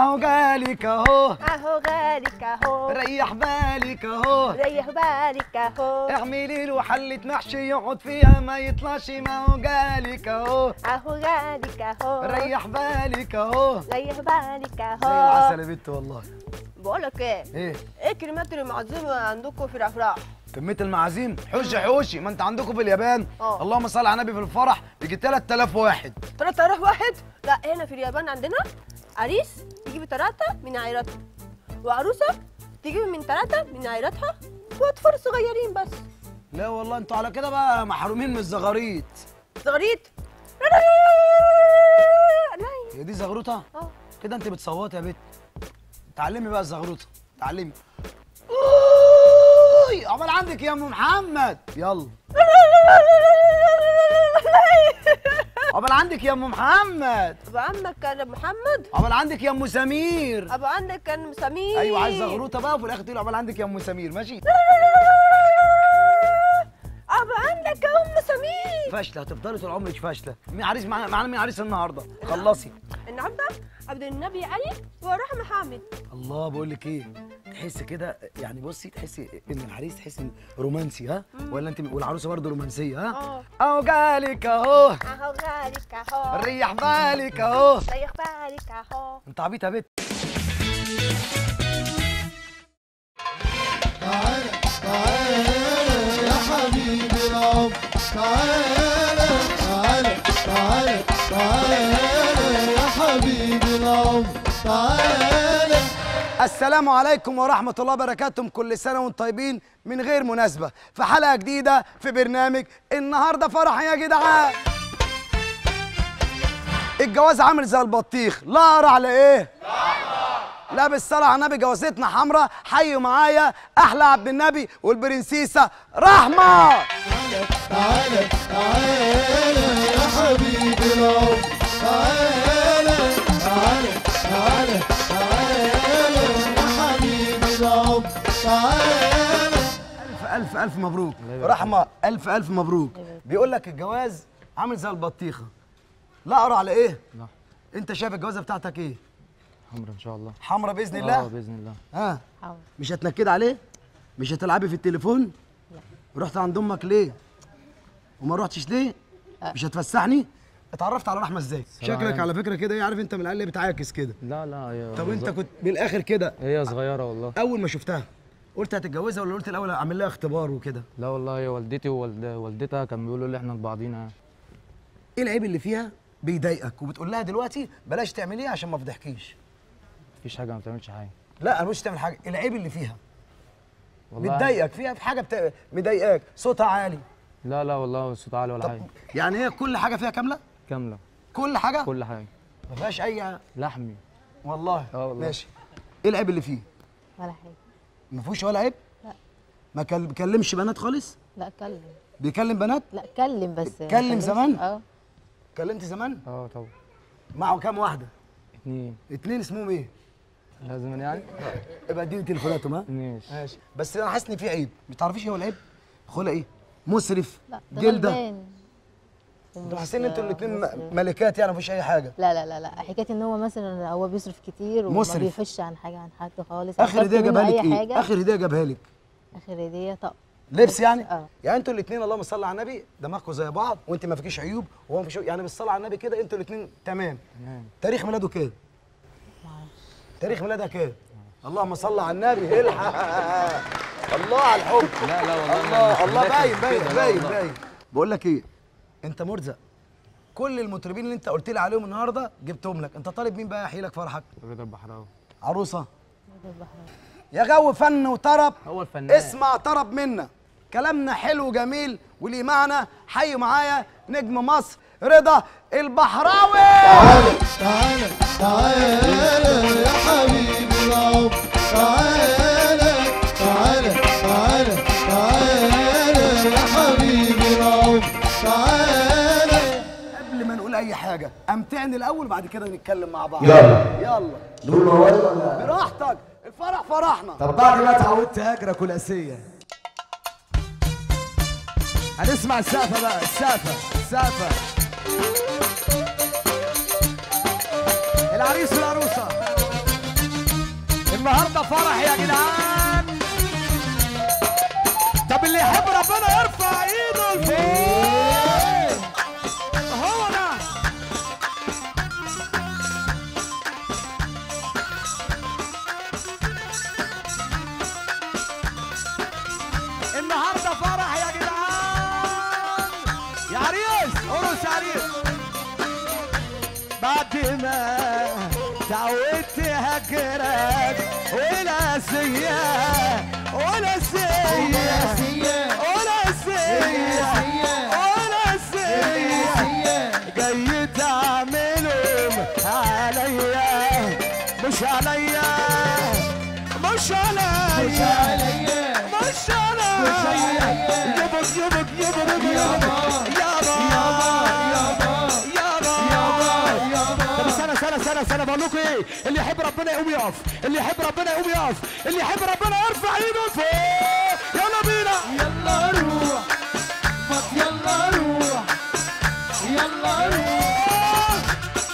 اهو جالك اهو اهو غالك اهو ريح بالك اهو ريح بالك اهو اعملي له حلة محشي يقعد فيها ما يطلعش ما هو جالك اهو اهو غالك اهو ريح بالك اهو ريح بالك زي اهو العسل يا بنت والله بقولك ايه ايه ايه كلمات المعزومه عندكم في الافراح كمية المعازيم حوشي حوشي ما انت عندكم في اليابان اه. اللهم صل على النبي في الفرح يجي 3000 واحد 3000 واحد لا هنا في اليابان عندنا عريس يجيب ثلاثة من عائلته وعروسة تجيب من ثلاثة من عائلتها واطفال صغيرين بس لا والله انتوا على كده بقى محرومين من الزغاريت صغيريت لا هي دي زغروطه اه كده انت بتصوتي يا بت تعلمي بقى الزغروطه تعلمي اوي عقبال عندك يا ام محمد يلا عقبال عندك يا ام محمد ابو عمك كان محمد عقبال عندك يا ام سمير ابو عندك كان سمير ايوه عايز زغروطه بقى وفي الاخر تقول عقبال عندك يا ام سمير ماشي ابو عندك ام سمير فاشله هتفضلي طول عمرك فاشله مين عريس معانا معانا مين عريس النهارده خلصي النهارده عبد النبي علي وراح محمد الله بقول لك ايه تحس كده يعني بصي تحسي ان العريس تحس ان رومانسي ها ولا انت والعروسه برضه رومانسيه ها اه اهو جالك اهو اهو غالك اهو ريح بالك اهو ريح بالك اهو انت عبيط يا بت تعالى تعالى يا حبيبي العمر تعالى تعالى تعالى تعالى يا حبيبي العمر تعالى السلام عليكم ورحمة الله وبركاته كل سنة وانتم طيبين من غير مناسبة في حلقة جديدة في برنامج النهاردة فرح يا جدعان الجواز عامل زي البطيخ لا أقرع على إيه؟ لا بالصلاة على النبي جوازتنا حمراء حيوا معايا أحلى عبد النبي والبرنسيسة رحمة تعالى تعالى يا حبيبي العمر تعالى تعالى تعالى تعالى يا حبيبي العمر تعالى ألف ألف ألف مبروك رحمة ألف ألف مبروك بيقول لك الجواز عامل زي البطيخة لا أقرع على إيه؟ لا أنت شايف الجوازة بتاعتك إيه؟ حمرا ان شاء الله حمرا بإذن اه الله؟ باذن الله ها مش هتنكد عليه مش هتلعبي في التليفون لا رحت عند امك ليه وما رحتش ليه مش هتفسحني اتعرفت على رحمه ازاي شكلك عليكم. على فكره كده ايه عارف انت من العيال اللي بتعاكس كده لا لا هي طب انت صغ- كنت من الاخر كده هي صغيره والله اول ما شفتها قلت هتتجوزها ولا قلت الاول اعمل لها اختبار وكده لا والله هي والدتي ووالد والدتها كانوا بيقولوا لي احنا لبعضينا يعني. ايه العيب اللي فيها بيضايقك وبتقول لها دلوقتي بلاش تعمليه عشان ما افضحكيش مفيش حاجه ما بتعملش حاجه لا انا مش تعمل حاجه العيب اللي فيها والله بتضايقك فيها في حاجه بت... مضايقاك صوتها عالي لا لا والله صوت عالي ولا طب حاجه يعني هي كل حاجه فيها كامله كامله كل حاجه كل حاجه ما فيهاش اي لحمي والله اه والله. ماشي ايه العيب اللي فيه ولا حاجة ما فيهوش ولا عيب لا. ما كل- بيكلمش بنات خالص لا اتكلم بيكلم بنات لا اتكلم بس ما اتكلم اتكلمش. زمان؟ اه كلمت زمان اه طبعا معه كام واحده اتنين اتنين اسمهم ايه لازم يعني ابقى اديني تليفوناتهم ها ماشي ماشي بس انا حاسس ان في عيب ما تعرفيش ايه هو العيب خلق ايه مسرف لا ده جلده غلبان. انتوا ومش- حاسين ان انتوا الاثنين مصرف. ملكات يعني مفيش اي حاجه لا لا لا لا حكايه ان هو مثلا هو بيصرف كتير وما مسرف. بيفش عن حاجه عن حد خالص اخر طلبت هديه منه جابها لك اي ايه حاجه اخر هديه جابها لك اخر هديه طب لبس يعني اه. يعني انتوا الاثنين اللهم صل على النبي دماغكم زي بعض وانت ما فيكيش عيوب وهو ما فيش عيوب. يعني بالصلاه على النبي كده انتوا الاثنين تمام تمام تاريخ ميلاده كام تاريخ ميلادها كام اللهم صل على النبي الحق الله على الحب لا لا والله الله مش الله داخل باين في باين كده، لا باين والله. باين بقول لك ايه انت مرزق كل المطربين اللي انت قلت لي عليهم النهارده جبتهم لك انت طالب مين بقى يحيي لك فرحك رضا البحراوي عروسه يا جو فن وطرب هو الفنان اسمع طرب منا كلامنا حلو وجميل وليه معنى حي معايا نجم مصر رضا البحراوي تعالى تعالى تعالى يا حبيبي العمر تعالى تعالى تعالى تعالى يا حبيبي العمر تعالى قبل ما نقول اي حاجه امتعني الاول بعد كده نتكلم مع بعض يلا يلا نقول موال ولا براحتك الفرح فرحنا طب بعد ما اتعودت هجرة كلاسية هنسمع السقفة بقى السقفة السقفة العريس والعروسة النهارده فرح يا جدعان طب اللي يحب ربنا يرفع ايده لفوق هو ده النهارده فرح يا جدعان يا عريس قرص يا عريس بعد ما تعودت هجرك ولا سيا ولا سيا ولا سيا ولا سيا جاي تعملهم عليا مش عليا مش عليا مش عليا يبك يبك يبك يابا يابا يابا يابا طب استنى استنى استنى استنى بقول لكم ايه اللي يحب ربنا يقوم يقف اللي يحب ربنا يقوم يقف اللي يحب ربنا يرفع ايده فوق يلا بينا يلا روح فك يلا روح يلا روح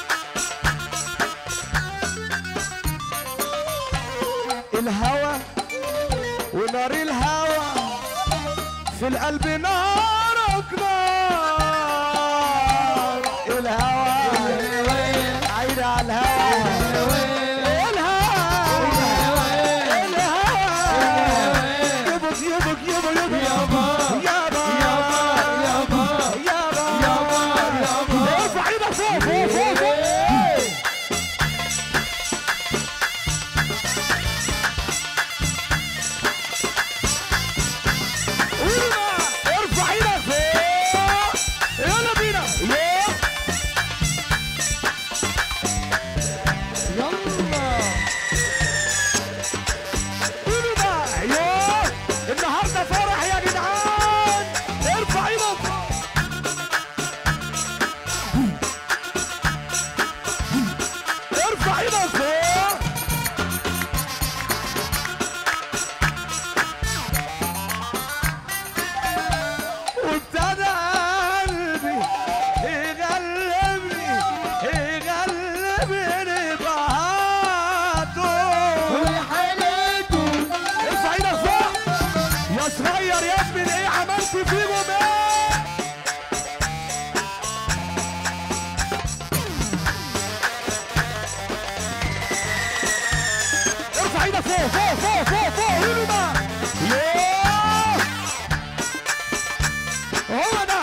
الهوى ونار الهوى في القلب نارك نار الهوى عيد على الهوى الهوى الهوى يبك يبك يبك يبك يابا يابا يابا يابا يابا ارفع ايدك فوق فوق فوق فوق قولوا ارفع ايدك فوق يلا بينا يلا قولوا بقى يلا النهارده فرح يا جدعان ارفع ايدك فوق ارفع ايدك فوق وابتدى قلبي يغلبني يغلبني بعاده ارفع ايدك فوق يا صغير يا ابني ايه عملت فيهم ايه ارفع ايدك فوق فوق فوق فوق فوق قولوا بقى ياه هو ده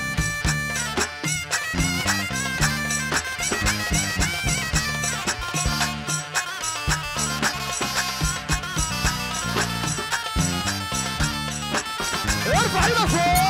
ارفع ايدك فوق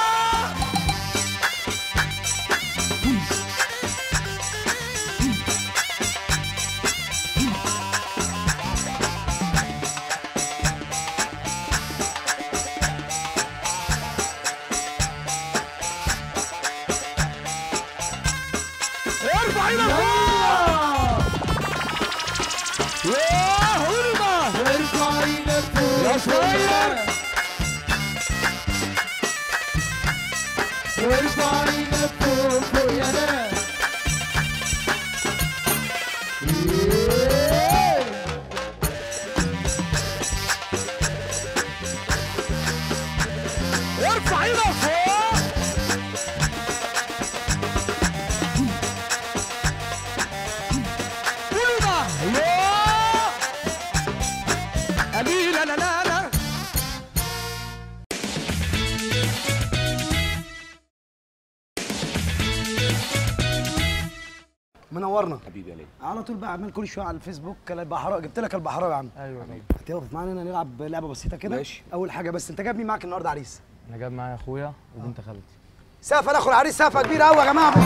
ارفع ايدك فوق ياه قولوا بقى ارفع ايدك فوق يا صغير ارفع ايدك فوق فوق يا ناس ارفع ايدك فوق قولوا بقى ياه أبي لا لا لا لا منورنا حبيبي يا ليل على طول بقى اعمل كل شويه على الفيسبوك البحراوي جبت لك البحراوي يا عم ايوه طبعا هتقف معانا هنا نلعب لعبه بسيطه كده ماشي. اول حاجه بس انت جايب مين معاك النهارده عريس انا جايب معايا اخويا وبنت خالتي سقفه ناخد العريس سقفه كبيره قوي يا جماعه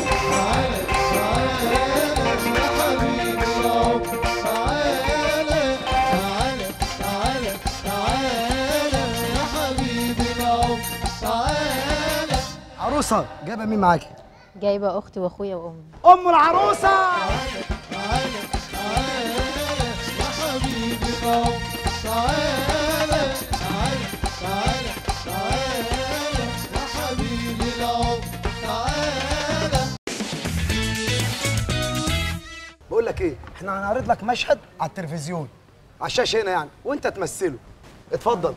تعالى تعالى تعالى تعالى يا حبيبي العمر تعالى عروسه جايبه مين معاكي جايبه اختي واخويا وامي ام العروسه تعالى تعالى يا حبيبي العمر تعالى تعالى تعالى تعالى يا حبيبي العمر تعالى بقول لك ايه احنا هنعرض لك مشهد على التلفزيون على الشاشه هنا يعني وانت تمثله اتفضل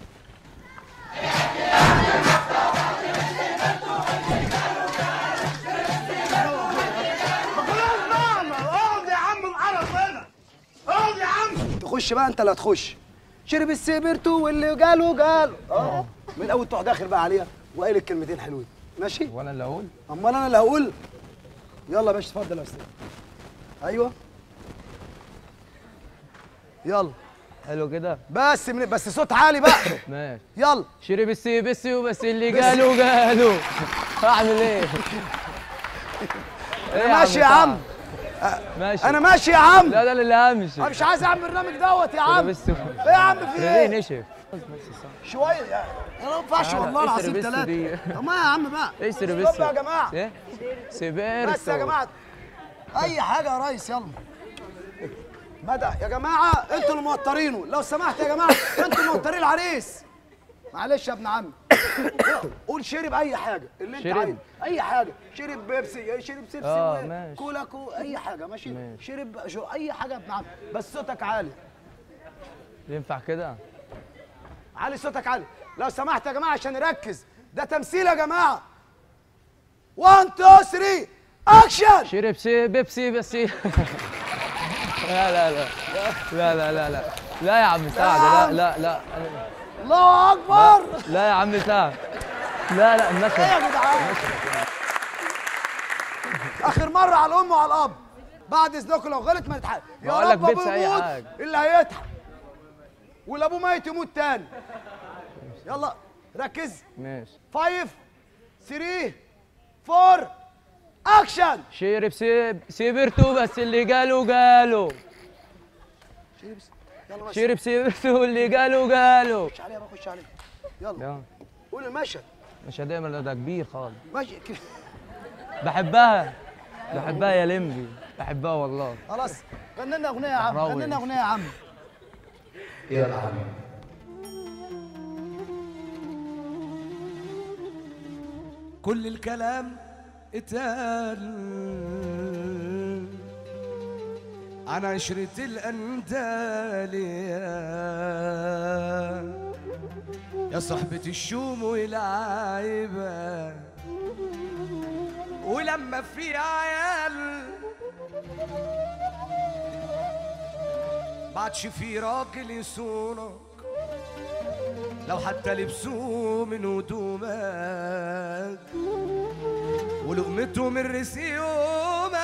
اقعد يا عم العرب هنا اقعد يا عم تخش بقى انت اللي هتخش شرب السبرتو واللي قالوا قالوا اه من الاول تروح داخل بقى عليها وقايل الكلمتين حلوين ماشي وانا اللي اقول امال انا اللي هقول يلا يا باشا اتفضل يا استاذ ايوه يلا حلو كده بس من بس صوت عالي بقى ماشي يلا شرب السي بس وبس اللي قالوا قالوا اعمل ايه؟ إيه انا ماشي يا عم ماشي انا ماشي يا عم لا لا لا لا امشي انا مش عايز اعمل برنامج دوت يا عم بس ايه يا عم في ايه ايه نشف شويه يعني انا ما ينفعش تعالى، والله العظيم اسرب الس دي. ثلاثه طب ما يا عم بقى ايه سير استوب بس يا جماعه ايه سيبيرتو بس يا جماعه اي حاجه يا ريس يلا بدأ يا جماعه انتوا اللي موترينه لو سمحت يا جماعه انتوا اللي موترين العريس معلش يا ابن عمي قول شرب اي حاجه اللي انت شرب. عايزه اي حاجه شرب بيبسي شرب سيبسي آه، و- ماشي. كولا كو اي حاجه ماشي ماشي. شرب شو اي حاجه يا ابن عمي بس صوتك عالي ينفع كده؟ علي صوتك عالي لو سمحت يا جماعه عشان نركز ده تمثيل يا جماعه 1 2 3 اكشن شرب سي بيبسي بس لا لا لا لا لا لا لا لا يا عم سعد لا لا لا الله اكبر لا يا عم سعد لا لا ايه المشهد يا جدعان اخر مره على الام وعلى الاب بعد اذنكم لو غلط ما نتحقق يا بقول لك رب ابوه بيبسي أي يموت حاجة. اللي هيضحك واللي ابوه ميت يموت تاني يلا ركز ماشي 5 3 4 اكشن شرب سي سيبرتو بس اللي قالوا قالوا يلا بس شرب سيبرتو اللي قالوا قالوا خش عليها بقى خش عليها يلا يلا قول المشهد مش هدايما ده كبير خالص ماشي كده. بحبها بحبها يا لمبي بحبها والله خلاص غني لنا اغنيه يا عم روش. غني لنا اغنيه يا عم كل الكلام اتقال عن عشرة الأندالية يا صحبة الشوم والعيبة ولما في عيال بعدش في راجل يصونك لو حتى لبسوه من هدومك ولقمته من رسيومك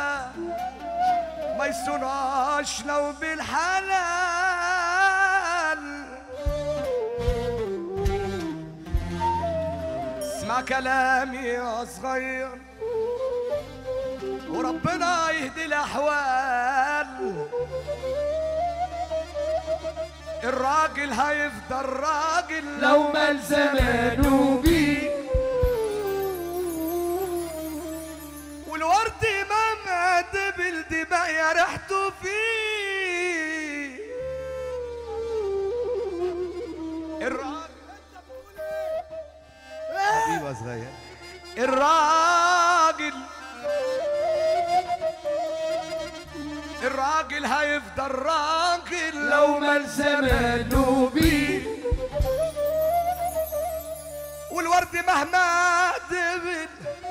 ما يصونعش لو بالحلال اسمع كلامي يا صغير وربنا يهدي الاحوال الراجل هيفضل راجل لو مال زمانه بيه والورد مهما دبل دماء يا ريحته فيه الراجل حبيبي يا صغير الراجل الراجل هيفضل راجل لو مال زمانه بيه والورد مهما دبل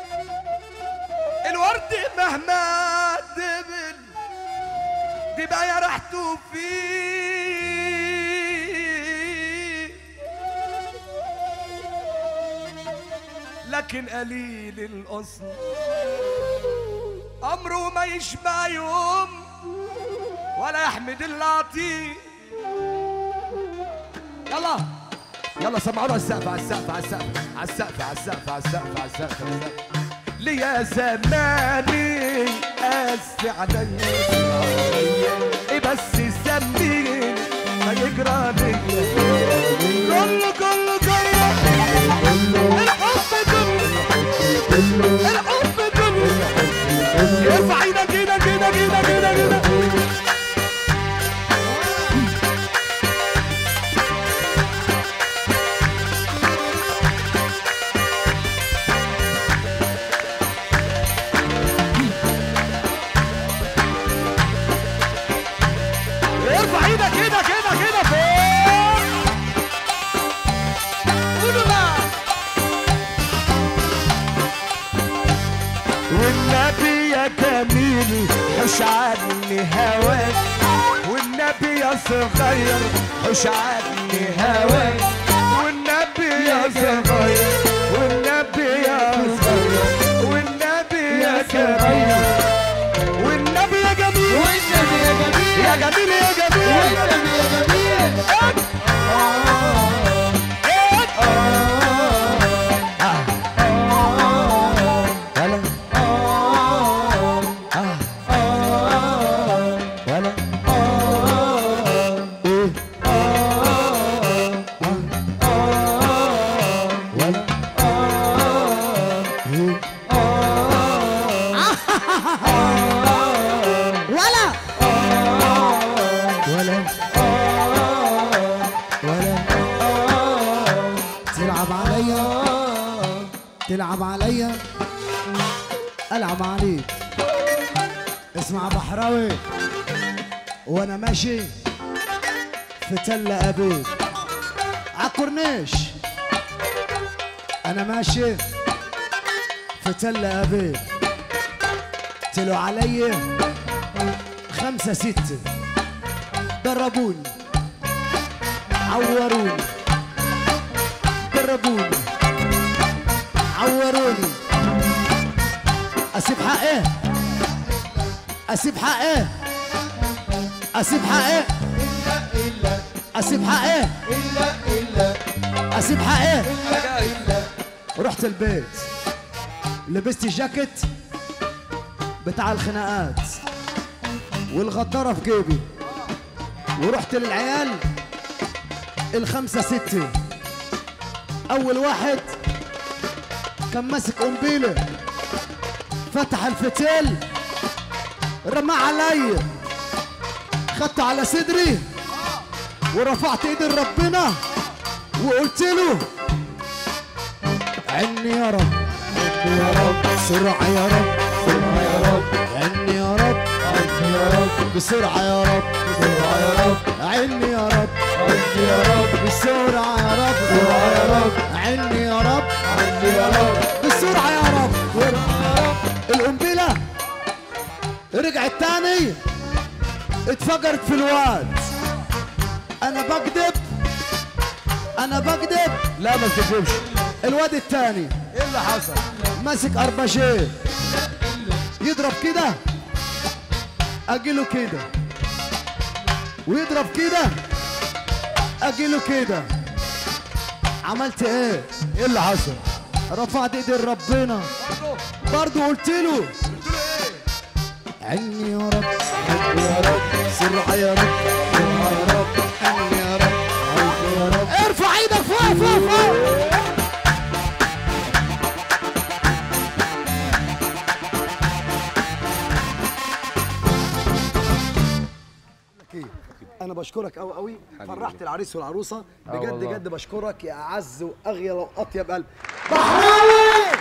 الورد مهما دبل دي بقى يا ريحته فيه لكن قليل الاصل عمره ما يشبع يوم ولا يحمد العطيه يلا يلا سمعونا على السقف على السقف على السقف على السقف على السقف على السقف على السقف على السقف ليا زماني قاسي عليا ايه بس سميني ما يجرى ليا كله كله كله الحب كله الحب كله ارفع ايدك ايدك ايدك ايدك ايدك ايدك حوش عني هواك والنبي يا صغير حوش عني هواك والنبي يا صغير والنبي يا صغير والنبي يا كبير والنبي يا جميل والنبي يا جميل يا جميل يا جميل والنبي يا جميل ولا ولا ايه ولا ايه ولا ولا ولا تلعب عليا تلعب عليا العب عليك اسمع بحراوي وانا ماشي في تل ابيب عالكورنيش انا ماشي في تل ابيب طلعوا علي خمسة ستة دربوني عوروني دربوني عوروني اسيب حقي اسيب حقي اسيب حقي اسيب حقي اسيب حقي رحت البيت لبست الجاكيت بتاع الخناقات والغطاره في جيبي ورحت للعيال الخمسه سته اول واحد كان ماسك قنبيله فتح الفتيل رماه عليا خدته على صدري ورفعت ايدي لربنا وقلت له عني يا رب عني يا رب سرعة يا رب سرعة يا رب عني يا رب عني يا رب بسرعة يا رب بسرعة يا رب عني يا رب عني يا رب بسرعة يا رب بسرعة يا رب عني يا رب عني يا رب بسرعة يا رب القنبلة رجعت تاني اتفجرت في الواد انا بكذب انا بكذب لا ما تكذبش الواد التاني ايه اللي حصل؟ ماسك أرباشيه يضرب كده أجيله كده ويضرب كده أجيله كده عملت إيه؟ ايه اللي حصل؟ رفعت إيدي لربنا برضه قلت له عني يا رب عني يا رب سرعة يا رب سرعة يا رب عني يا رب عني يا رب ارفع ايدك فوق فوق فوق انا بشكرك قوي قوي فرحت العريس والعروسه بجد والله. جد بشكرك يا اعز واغير واطيب قلب بحراوي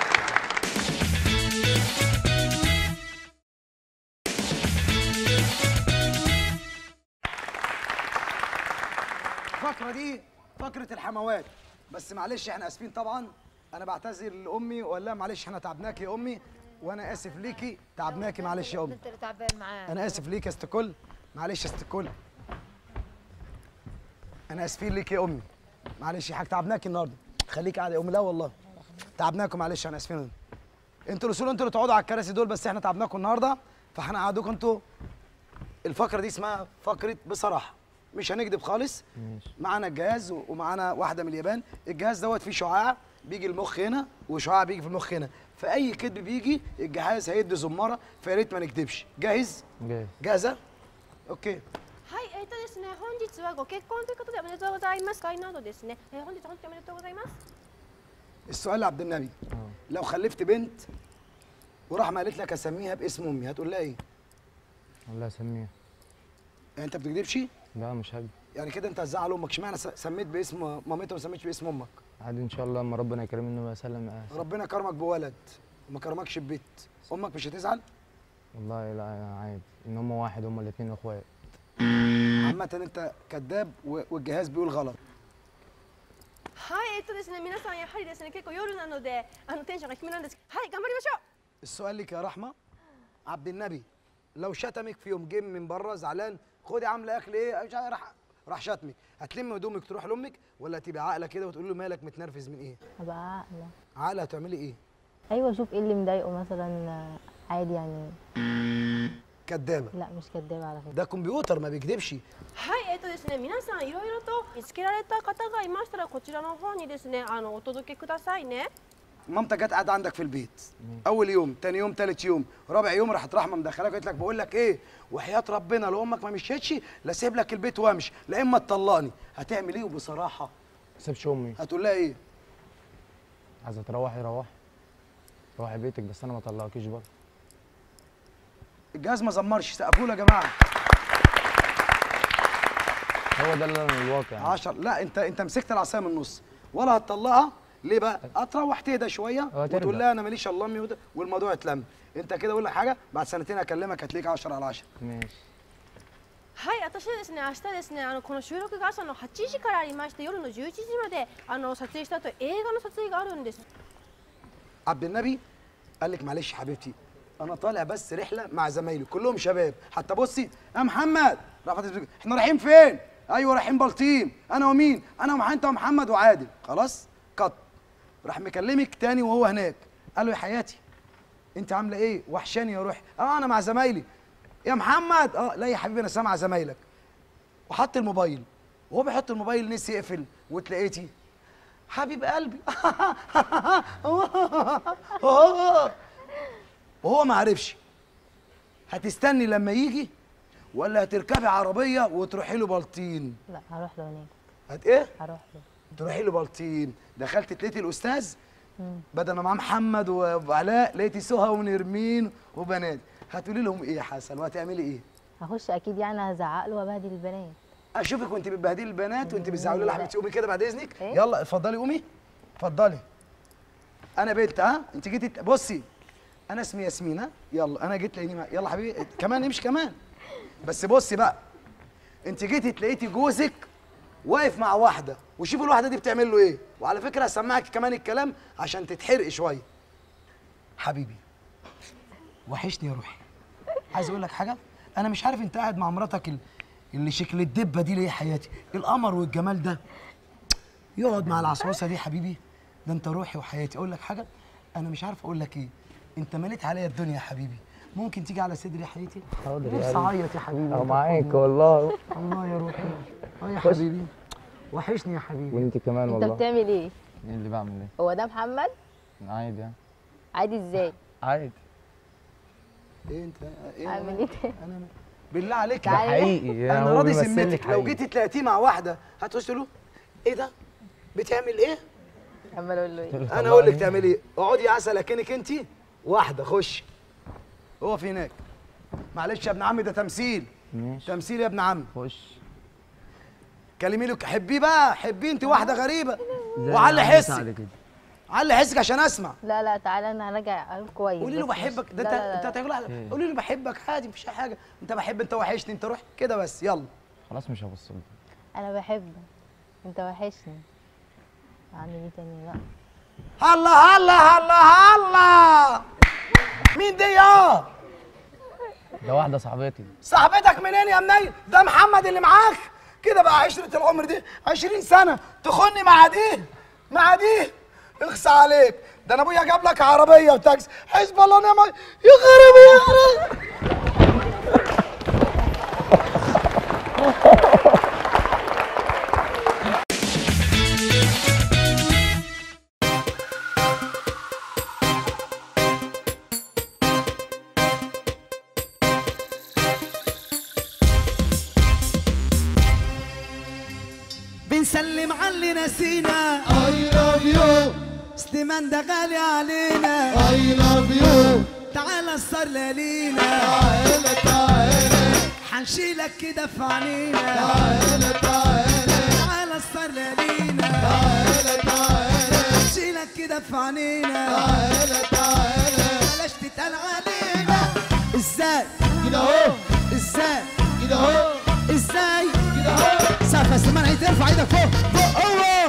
الفقره دي فقره الحموات بس معلش احنا اسفين طبعا انا بعتذر لامي واقول لها معلش احنا تعبناكي يا امي وانا اسف ليكي تعبناكي معلش يا امي انت اللي تعبان معاه انا اسف ليك يا ست كل معلش يا ست كل انا اسفين ليك يا امي معلش يا حاج تعبناكي النهارده خليكي قاعده يا امي لا والله تعبناكم معلش انا اسفين انتوا الاصول انتوا اللي تقعدوا على الكراسي دول بس احنا تعبناكم النهارده فاحنا قعدوكم انتوا الفقره دي اسمها فقره بصراحه مش هنكذب خالص معانا الجهاز و- ومعانا واحده من اليابان الجهاز دوت فيه شعاع بيجي المخ هنا وشعاع بيجي في المخ هنا فاي كذب بيجي الجهاز هيدي زماره فيا ريت ما نكذبش جاهز جاي جاهزه اوكي はい、えっ、とですね、本日はご結婚ということでおめでとうございます。会などですね、えー本日本当におめでとうございます。 السؤال لعبد النبي لو خلفت بنت وراح ما قالت لك اسميها باسم امي هتقول لها ايه؟ الله يسميه يعني انت بتكذبش؟ لا مش هكذب يعني كده انت هتزعل امك اشمعنى س- سميت باسم مامتها وما سميتش باسم امك؟ عادي ان شاء الله لما ربنا يكرمني انه يسلم معاه ربنا كرمك بولد وما كرمكش ببيت امك مش هتزعل؟ والله لا عادي ان هم واحد هم الاثنين اخوات عامة انت كذاب و- والجهاز بيقول غلط はい、えっ、とですね、皆さんやはりですね、結構夜なので、あのテンションが低めなんです。はい、頑張りましょう。 السؤال لك يا رحمة عبد النبي لو شتمك في يوم جه من بره زعلان خدي عامله اكل ايه مش عارف، راح راح شتمك هتلم هدومك تروح لامك ولا تبقى عاقله كده وتقول له مالك متنرفز من ايه ابقى عاقله عاقله هتعملي ايه ايوه شوف ايه اللي مضايقه مثلا آه، عادي يعني كدابه لا مش كدابه على فكره ده كمبيوتر ما بيكذبش はい、えっとですね、皆さんいろいろと見つけられた方がいましたらこちらの方にですね、あのお届けくださいね。 مامتك جت قاعده عندك في البيت اول يوم تاني يوم تالت يوم رابع يوم راحت رحمه مدخلاك قالت لك بقول لك ايه وحياه ربنا لو امك ما مشيتش لا سيب لك البيت وامشي لا اما تطلقني هتعمل ايه وبصراحه سيبش امي هتقول لها ايه عايزه تروحي روحي روحي بيتك بس انا ما طلعكيش بره الجهاز ما زمرش سقفوا له يا جماعه هو ده اللي انا الواقع يعني. 10 لا انت انت مسكت العصايه من النص ولا هتطلقها ليه بقى؟ هتروح تهدى شويه هو ترجع. وتقول لها انا ماليش الا امي وده- والموضوع اتلم انت كده اقول لك حاجه بعد سنتين اكلمك هتلاقيك 10 على 10 ماشي はい、私はですね、明日ですね、あのこの収録が朝の8時からありまして、夜の11時まであの撮影した後映画の撮影があるんです。 عبد النبي قال لك معلش يا حبيبتي انا طالع بس رحله مع زمايلي كلهم شباب حتى بصي يا محمد رفعت الزوج. احنا رايحين فين ايوه رايحين بلطيم انا ومين انا ومح انت ومحمد وعادل خلاص قط راح مكلمك تاني وهو هناك قال له يا حياتي انت عامله ايه وحشاني يا روحي اه انا مع زمايلي يا محمد اه لا يا حبيبي انا سامع زمايلك وحط الموبايل وهو بيحط الموبايل نسي يقفل وتلاقيتي حبيب قلبي وهو ما عرفش هتستني لما يجي ولا هتركبي عربيه وتروحي له بلطيم لا هروح له هناك هت ايه هروح له تروحي له بلطيم دخلت تلاقيتي الاستاذ بدل ما معاه محمد وعلاء لقيتي سهى ونرمين وبنات هتقولي لهم ايه يا حسن وهتعملي ايه هخش اكيد يعني هزعق له وابهدل البنات اشوفك وانت بتبهدلي البنات وانت بتزعلي لها لا. حبيبتي قومي كده بعد اذنك إيه؟ يلا اتفضلي قومي اتفضلي انا بنت ها انت جيتي ت- بصي انا اسمي ياسمين ها يلا انا جيت لاني يلا حبيبي كمان امشي كمان بس بصي بقى انت جيتي تلاقيتي جوزك واقف مع واحده وشوفوا الواحده دي بتعمل له ايه وعلى فكره هسمعك كمان الكلام عشان تتحرقي شويه حبيبي وحشني يا روحي عايز اقول لك حاجه انا مش عارف انت قاعد مع مراتك ال- اللي شكل الدبه دي ليه يا حياتي القمر والجمال ده يقعد مع العصوصه دي حبيبي ده انت روحي وحياتي اقول لك حاجه انا مش عارف اقول لك ايه انت مليت عليا الدنيا يا حبيبي ممكن تيجي على صدري يا حياتي حاضر يا نفسي قلبي. اعيط يا حبيبي انا معاك والله الله يا روحي اه يا حبيبي وحشني يا حبيبي وانت كمان انت والله بتعمل ايه ايه اللي بعمل ايه هو ده محمد عادي يعني عادي ازاي عادي ايه انت ايه عامل ايه تاني؟ انا بالله عليك ده حقيقي. حقيقي انا هو راضي بيمثل لك ذمتك لو حقيقي. جيتي تلاقيه مع واحده هتقولي له ايه ده بتعمل ايه عمال اقول له ايه انا اقول لك تعملي ايه اقعدي يا عسل اكنك انت واحده خش هو في هناك معلش يا ابن عمي ده تمثيل ماشي تمثيل يا ابن عمي خش كلمي له حبيه بقى حبيه انت واحده غريبه زي وعلي ما حسك سعد كده. علي حسك عشان اسمع لا لا تعالى انا هراجع كويس قولي له بس مش- بحبك ده لا انت لا لا انت لا. هتقول على إيه؟ قولي له بحبك عادي مفيش أي حاجه انت بحب انت وحشني انت روح كده بس يلا خلاص مش هبص له انا بحبك انت وحشني اعمل ايه تاني لا هلا هلا هلا هلا مين دي يا ده واحده صاحبتي صاحبتك منين يا منيل ده محمد اللي معاك كده بقى عشرة العمر دي 20 سنة تخني مع دي مع دي اخصى عليك ده انا ابويا جاب لك عربية وتاكسي حسب الله ونعم الوكيل. يا خرابي يا خرابي بنسلم على اللي نسينا I love you سليمان ده غالي علينا I love you تعالى الصار لينا تعالى تعالى حنشيلك كده في عينينا تعالى تعالى تعالى الصار لينا تعالى تعالى حنشيلك كده في عينينا تعالى تعالى بلاش تتقال علينا ازاي كده اهو ازاي كده اهو ازاي كده اهو سقف يا سليمان عايز ترفع ايدك فوق فوق هو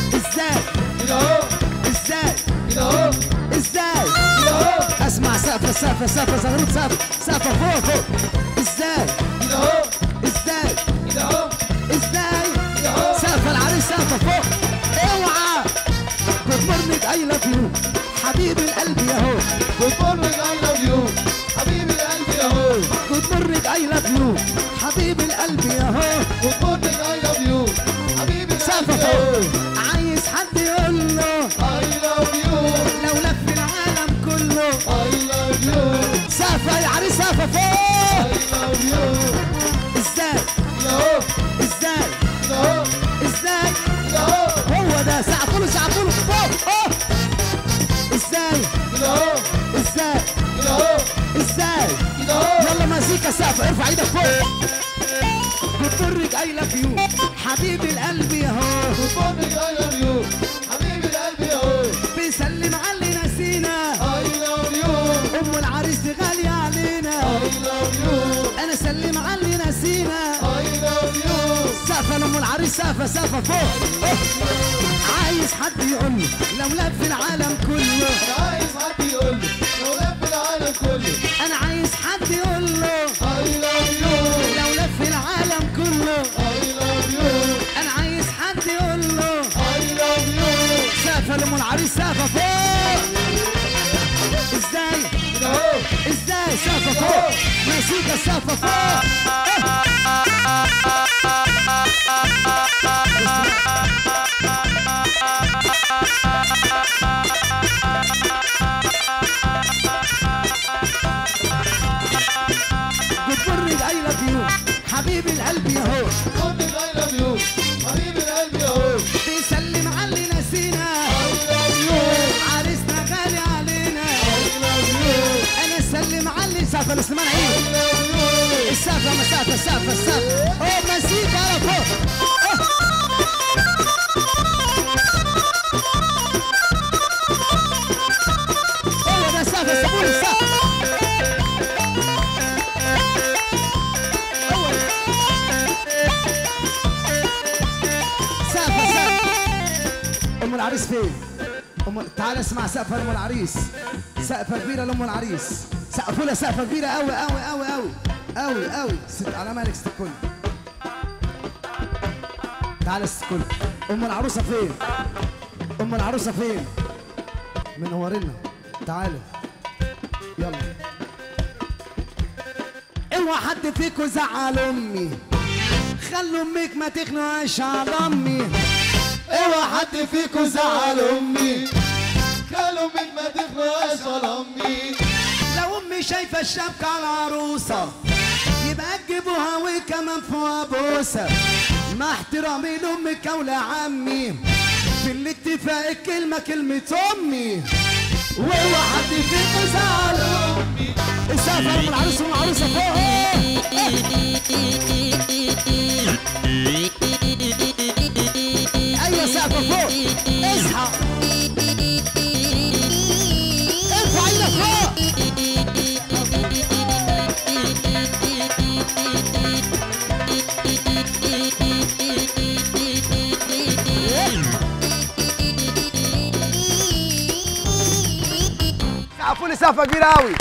ازاي كده اهو ازاي كده اهو ازاي كده اهو اسمع سقف سقفة سقفة سقفة زغروت سقفة سقفة فوق فوق ازاي كده اهو ازاي كده اهو ازاي كده اهو سقف العريس سقف فوق اوعى جود مورنينج اي لاف يو حبيب القلب يا هو جود مورنينج اي لاف يو حبيب القلب يا هو جود مورنينج اي لاف يو حبيب القلب يا هو جود مورنينج اي لاف يو حبيب سقف القلب يا هو فوق عايز حد يقول له اي لاف يو لو لف العالم كله اي لاف يو سقف يا عريس سقف فوق اي لاف يو ازاي كده اهو ازاي كده اهو ازاي كده اهو هو ده سقفوا له سقفوا له فوق اه ازاي كده اهو ازاي كده اهو ازاي كده اهو يلا مزيكا سقف ارفع ايدك فوق بتفرج اي لاف يو حبيب القلب يا هو جود مورنينج اي لاف يو حبيب القلب يا هو بيسلم على اللي نسينا اي لاف يو ام العريس دي غاليه علينا اي لاف يو انا سلم على اللي نسينا اي لاف يو سقفه لام العريس سقفه سقفه فوق أوه. عايز حد يقول لي لو لف العالم كله انا عايز حد يقول لي لو لف العالم كله انا عايز حد يقول له اي لاف يو لو لف العالم كله اي لاف يو انا عايز حد يقول له اي لاف يو سقفه لام العريس سقفه فوق ازاي كده اهو ازاي سقفه فوق مزيكا سقفه فوق بتفرج اي لاف يو حبيب القلب يا هو مورنينج اي لاف يو حبيب القلب يا هو بيسلم على اللي نسينا اي لاف يو عريسنا غالي علينا اي لاف يو انا اسلم على اللي سقفه الاسلمان عيد اي لاف يو السقفه مسافه السقفه السقفه اوه مزيكا على فوق هو ده السقف سيبوني السقف هو ده. سقفه سقف ام العريس فين؟ ام تعال اسمع سقفه لام العريس سقفه كبيره لام العريس سقفوا لها سقفه كبيره قوي قوي قوي قوي قوي قوي ست على مالك ست الكل تعال ست الكل ام العروسه فين؟ ام العروسه فين؟ منورنا تعالوا يلا اوعى حد فيكم زعل امي خلوا امك ما تخنقش على امي اوعى حد فيكم زعل امي خلوا امك ما تخنقش على امي لو امي شايفه الشبكه على العروسه يبقى تجيبوها وكمان فوق بوسه مع احترامي لامك او لعمي في الاتفاق الكلمه كلمه امي واوعى حد فيكم زعل امي السقف على العروس والعروسه فوق ايوه سقف فوق اصحى ارفع ايدك فوق سقفوا لي سقفه كبيره قوي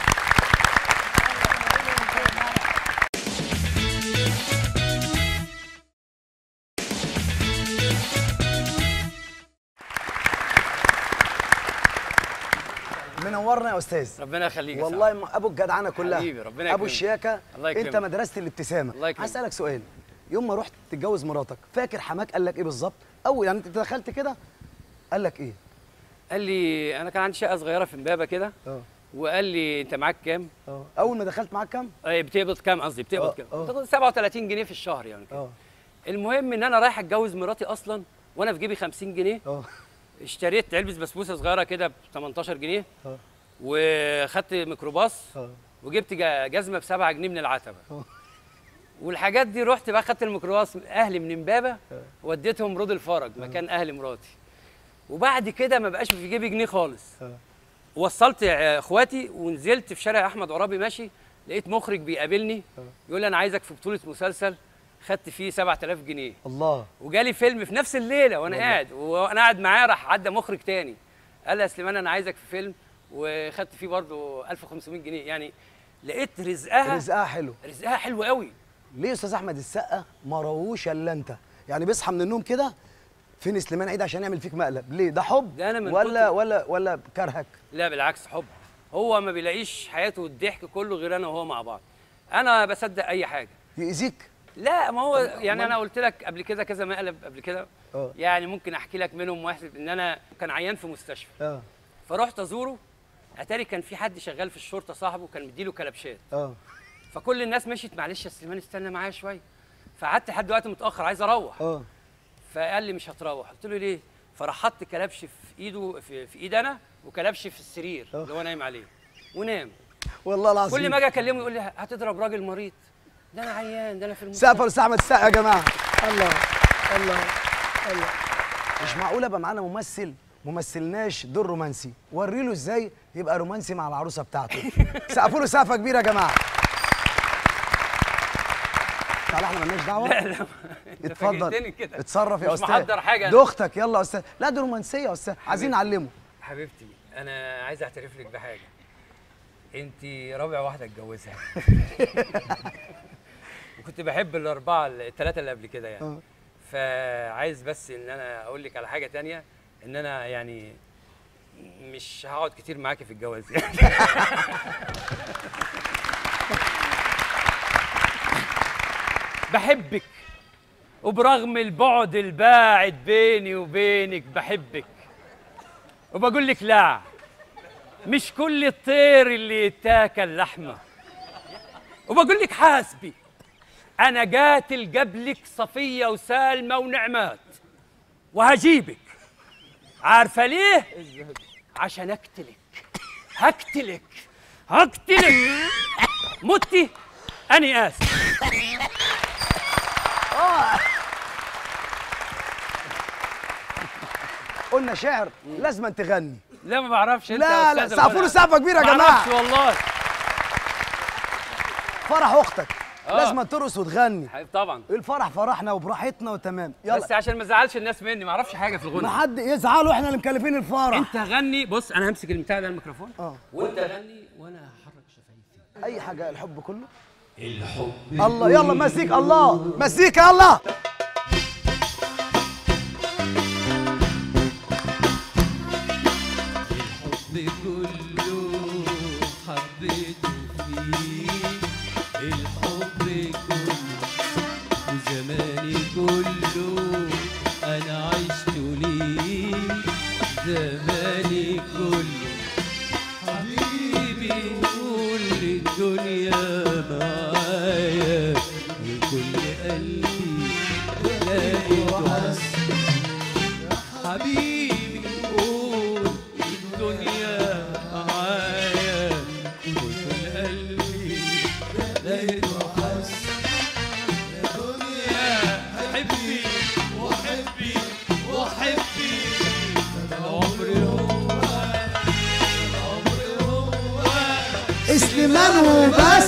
منورنا يا استاذ ربنا يخليك يا والله ما ابو الجدعنه كلها حبيبي، ربنا ابو يكرمك. الشياكه الله يكرمك. انت مدرسه الابتسامه الله يكرمك. هسالك سؤال يوم ما رحت تتجوز مراتك فاكر حماك قال لك ايه بالظبط اول يعني انت دخلت كده قال لك ايه قال لي انا كان عندي شقه صغيره في امبابه كده اه وقال لي انت معاك كام؟ اه اول ما دخلت معاك كام آه، بتقبض كام قصدي بتقبض آه، كام؟ آه. بتاخد 37 جنيه في الشهر يعني كده اه المهم ان انا رايح اتجوز مراتي اصلا وانا في جيبي 50 جنيه اه اشتريت علبه بسبوسه صغيره كده ب 18 جنيه اه وخدت ميكروباص اه وجبت جا- جزمه ب 7 جنيه من العتبه اه. والحاجات دي رحت بقى خدت الميكروباص اهلي من امبابه وديتهم رود الفرج مكان اهل مراتي وبعد كده ما بقاش في جيبي جنيه خالص اه. وصلت آه، اخواتي ونزلت في شارع احمد عرابي ماشي لقيت مخرج بيقابلني يقول لي انا عايزك في بطوله مسلسل خدت فيه 7000 جنيه الله وجالي فيلم في نفس الليله وانا قاعد وانا قاعد معاه راح عدى مخرج تاني قال لي يا سليمان انا عايزك في فيلم وخدت فيه برضه 1500 جنيه يعني لقيت رزقها رزقها حلو رزقها حلو قوي ليه يا استاذ احمد السقا ما راهوش الا انت يعني بيصحى من النوم كده فين سليمان عيد عشان يعمل فيك مقلب ليه ده حب ده أنا من ولا كتر- ولا ولا كرهك لا بالعكس حب هو ما بيلاقيش حياته والضحك كله غير انا وهو مع بعض انا بصدق اي حاجه يأذيك لا ما هو يعني انا قلت لك قبل كده كذا مقلب قبل كده اه يعني ممكن احكي لك منهم واحد ان انا كان عيان في مستشفى اه فرحت ازوره اتاري كان في حد شغال في الشرطه صاحبه كان مديله كلبشات اه فكل الناس مشيت معلش يا سليمان استنى معايا شويه فقعدت لحد وقت متاخر عايز اروح اه فقال لي مش هتروح قلت له ليه فراح حط كلبش في ايده في, في ايد انا وكلبش في السرير آه. اللي هو نايم عليه ونام والله العظيم كل ما اجي اكلمه يقول لي هتضرب راجل مريض ده انا عيان ده انا في المستشفى سقف الاستاذ احمد السقا يا جماعه الله الله الله مش معقول ابقى معانا ممثل ممثلناش دور رومانسي وري له ازاي يبقى رومانسي مع العروسه بتاعته سقفوا له سقفه كبيره يا جماعه تعالى احنا مالناش دعوه لا لا انت اتفضل فاجئتني كده اتصرف يا مش استاذ محضر حاجه دي اختك يلا يا استاذ لا دي رومانسيه يا استاذ عايزين نعلمه حبيبتي انا عايز اعترف لك بحاجه انت رابع واحده اتجوزها وكنت بحب الاربعه الثلاثه اللي قبل كده يعني آه. فعايز بس ان انا اقول لك على حاجه تانية ان انا يعني مش هقعد كتير معاكي في الجواز يعني بحبك وبرغم البعد الباعد بيني وبينك بحبك وبقول لك لا مش كل الطير اللي يتاكل لحمه وبقول لك حاسبي انا قاتل قبلك صفيه وسالمه ونعمات وهجيبك عارفه ليه عشان اقتلك هقتلك هقتلك متي اني اسف قلنا شعر لازم تغني لا ما بعرفش انت لا يا لا أستاذ سقفوا له الغنى. سقفه كبيره يا ما جماعه بعرفش والله فرح اختك آه. لازم ترقص وتغني حبيب طبعا الفرح فرحنا وبراحتنا وتمام يلا بس عشان ما ازعلش الناس مني ما اعرفش حاجه في الغنى ما حد يزعلوا احنا اللي مكلفين الفرح انت غني بص انا همسك البتاع ده الميكروفون اه وانت غني وانا هحرك شفايفي اي حاجه الحب كله الحب الله يلا مسيك الله مسيك الله الحب كله حبيته فيه الحب كله وزماني كله انا عشت ليه زماني كله حبيبي كل الدنيا معايا وكل قلبي لقيته حس حبيبي قول الدنيا معايا وكل قلبي لقيته حس يا دنيا حبي وحبي وحبي العمر هو العمر هو سليمان وبس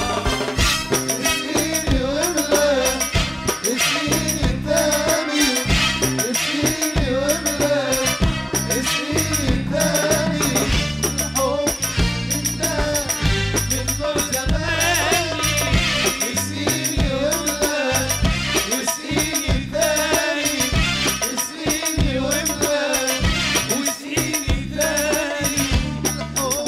اسقيني واملى اسقيني تاني اسقيني واملى اسقيني تاني الحب منا من نور زماني اسقيني واملى اسقيني تاني اسقيني واملى واسقيني تاني الحب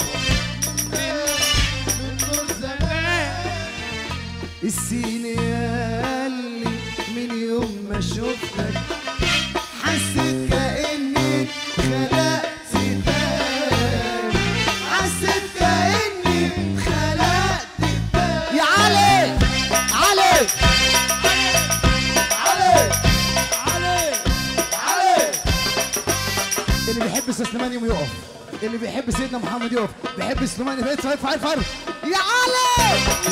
من نور زماني السيني قالي من يوم ما شفتك حسيت كأني خلقت تاني حسيت كأني خلقت تاني يا علي علي علي علي علي اللي بيحب استاذ سليمان يوم يقف اللي بيحب سيدنا محمد يقف بيحب سليمان يبقى يدفع يدفع يدفع يا علي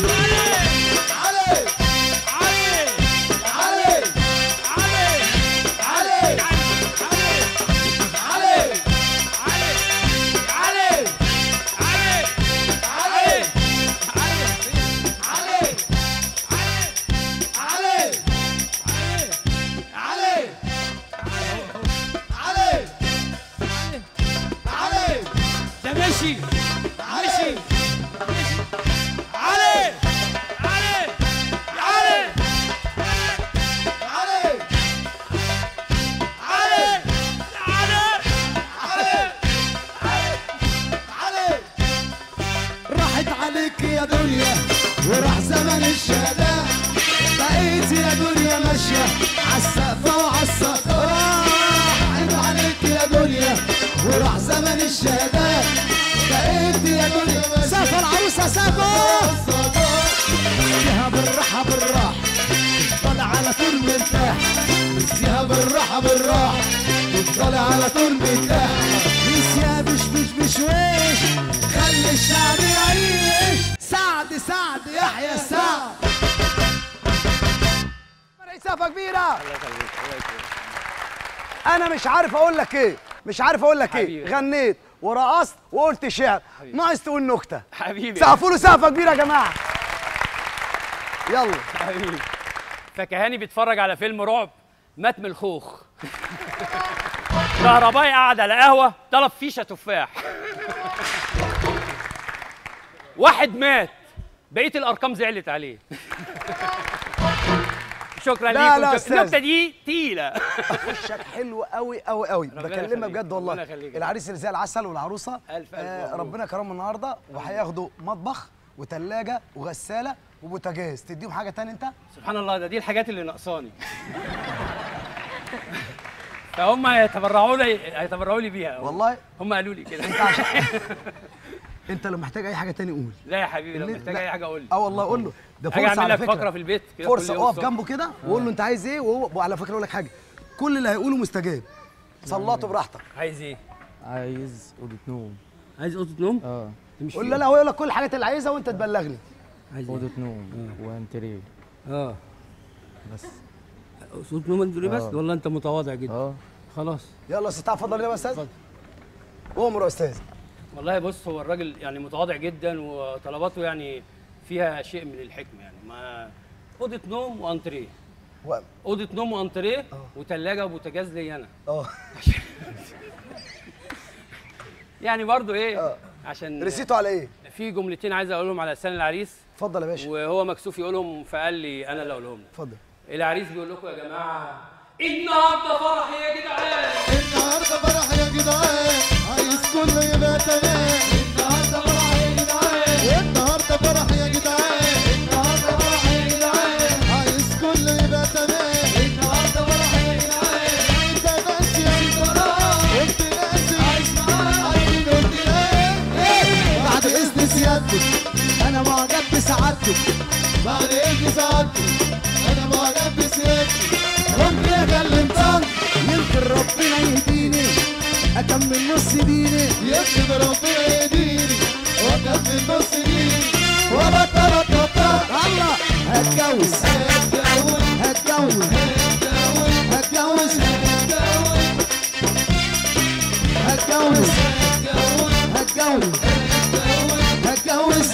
علي علي علي علي علي علي علي ده ماشي ماشية عالسقف وعالسقف راح عيب عليك يا دنيا وراح زمن الشهادات بقيت يا دنيا سافر العروسة سافر فيها بالراحة بالراحة تفضل على طول مرتاح فيها بالراحة بالراحة تفضل على طول مرتاح بيس يا بش بش بش ويش خلي الشعب يعيش سعد سعد يحيى سعد سقفه كبيره انا مش عارف اقول لك ايه مش عارف اقول لك ايه حبيبي. غنيت ورقصت وقلت شعر ناقص تقول نكته حبيبي سقفوا له سقفه كبيره يا جماعه يلا حبيبي فكهاني بيتفرج على فيلم رعب مات من الخوخ كهربائي قعد على قهوه طلب فيشه تفاح واحد مات بقيه الارقام زعلت عليه شكرا لا، ليكم لا، شك- أستاذ. النكته دي تقيله وشك حلو قوي قوي قوي ربنا بكلمك يخليك، بجد ربنا والله يخليك. العريس اللي زي العسل والعروسه ألف ألف آه مبروك. ربنا كرمهم النهارده وهياخدوا مطبخ وثلاجه وغساله وبوتاجاز تديهم حاجه تاني انت سبحان الله ده دي الحاجات اللي ناقصاني فهم هيتبرعوا لي هيتبرعوا لي بيها والله هم قالوا لي كده انت لو محتاج اي حاجه تاني قول لا يا حبيبي لو اللي- محتاج لا. اي حاجه قول لي اه والله قول له ده هاجي فرصه اعمل على لك فكره فقره في البيت كده كل فرصه يوم اقف الصبح. جنبه كده وقول له انت عايز ايه وهو وعلى فكره اقول لك حاجه كل اللي هيقوله مستجاب صلاته براحتك عايز ايه عايز اوضه نوم عايز اوضه نوم اه تمشي قول له لا هو يقول لك كل الحاجات اللي عايزها وانت تبلغني عايز اوضه نوم وانتريه اه بس اوضه نوم اندوري بس آه. والله انت متواضع جدا اه خلاص يلا يا استاذ تعال اتفضل يا استاذ اتفضل. امر يا استاذ والله بص هو الراجل يعني متواضع جدا وطلباته يعني فيها شيء من الحكمه يعني ما اوضه نوم وانتريه و- اوضه نوم وانتريه وثلاجه وبوتاجاز لي انا اه يعني برضو ايه آه. عشان رسيته على ايه في جملتين عايز اقولهم على لسان العريس اتفضل يا باشا وهو مكسوف يقولهم فقال لي انا اللي اقولهم له. اتفضل العريس بيقول لكم يا جماعه النهارده فرح يا جدعان النهارده فرح يا جدعان عايز كله يبقى تمام النهارده فرح يا جدعان النهارده فرح يا جدعان النهارده فرح يا جدعان عايز كله يبقى تمام النهارده فرح يا جدعان انت ماشي يا جدعان قلت لازم عايش معاك عايزين قلت ايه بعد اذن سيادتك انا معجب بسعادتك بعد ايه سعادتك انا معجب بسيادتك ممكن اكلم طنط يمكن ربنا يهديني اكمل نص ديني يكتب ربنا يهديني واكمل نص ديني وبطل اتوتر الله هتجوز هتجوز هتجوز هتجوز هتجوز هتجوز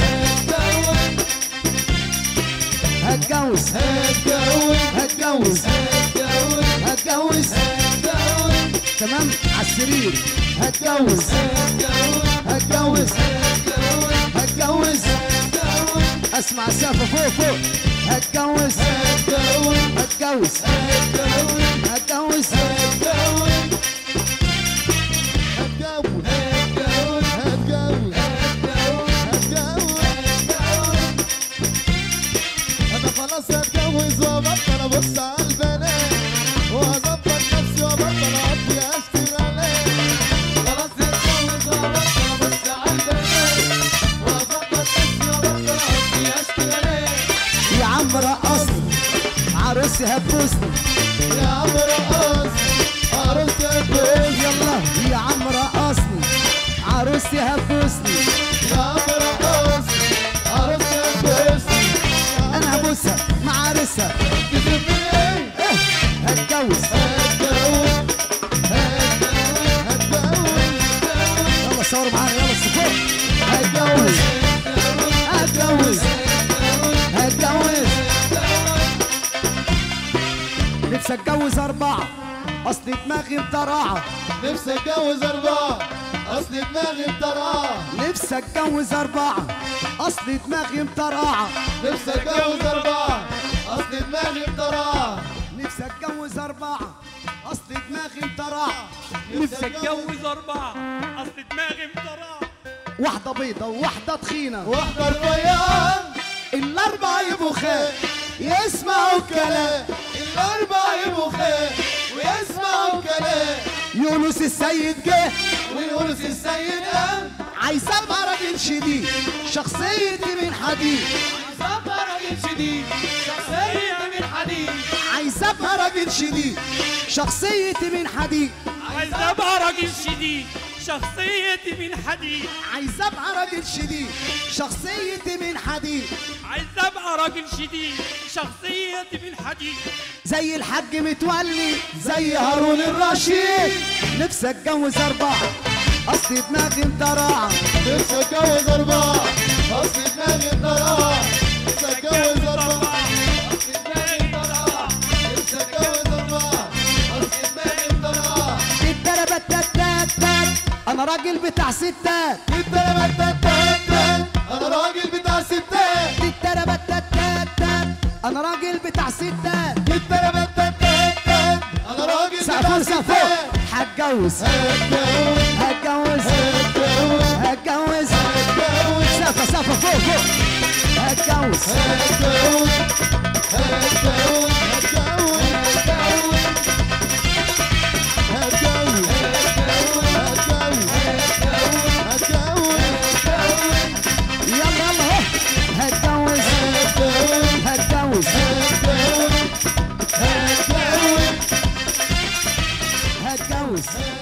هتجوز هتجوز هتجوز تمام على السرير هتجوز هتجوز هتجوز اسمع السقف فوق فوق هتجوز هتجوز هتجوز هتجوز هتجوز هتجوز انا خلاص هتجوز وابطل ابص على البنات وهظبط نفسي وابطل اقضي اشتري عليك خلاص هتجوز وابطل ابص على البنات وهظبط نفسي وابطل اقضي اشتري عليك يا عم رقصني عروسي هتبوسني يا عم رقص عروس هتجوز يلا يا عم رقصني عروسي هتبوسني يا عم رقص عروس هتجوز انا هبوسها مع عرسها كتب ايه إيه، هتجوز هتجوز يلا صوروا معايا يلا الصفوف هتجوز هتجوز هتجوز نفسي اتجوز اربعه اصل دماغي مطرعه نفسي اتجوز اربعة اصل دماغي مطرقعة نفسي اتجوز اربعه اصل دماغي مطرعه نفسي اتجوز اربعة اصل دماغي مطرقعة نفسي اتجوز اربعه اصل دماغي مطرعه نفسي اتجوز اربعه اصل دماغي مطرقعه واحده بيضه وواحده تخينه واحدة رفيعة الاربعه يبقوا خير يسمعوا الكلام اللي الأربع يبقوا خير ويسمعوا الكلام يونس السيد جه ويونس السيد قام عايز ابقى راجل شديد شخصيتي من حديد صبر راجل شديد شخصية من حديد عايز ابقى راجل شديد شخصيتي من حديد عايز ابقى راجل شديد شخصيتي من حديد عايز ابقى راجل شديد شخصيتي من حديد عايز ابقى راجل شديد شخصيتي من حديد زي الحاج متولي زي هارون الرشيد نفسي اتجوز اربعه اصل دماغي انت راعه نفسي اتجوز أربعة أصل دماغي انطرح نفسي اتجوز أربعة أصل دماغي انطرح نفسي اتجوز أربعة أصل دماغي انطرح الدربة تات تات انا راجل بتاع ستات الدربة التتات أنا راجل بتاع ستات الدربة تات تات انا راجل بتاع ستات الدربة التتات أنا راجل بتاع سقفوا سقفوا ستات هتجوز هتجوز هتجوز هتجوز هتجوز هتجوز سقفة سقفة فوق فوق هتجوز هتجوز هتجوز هتجوز هتجوز هتجوز هتجوز يلا يلا اهو هتجوز هتجوز هتجوز هتجوز هتجوز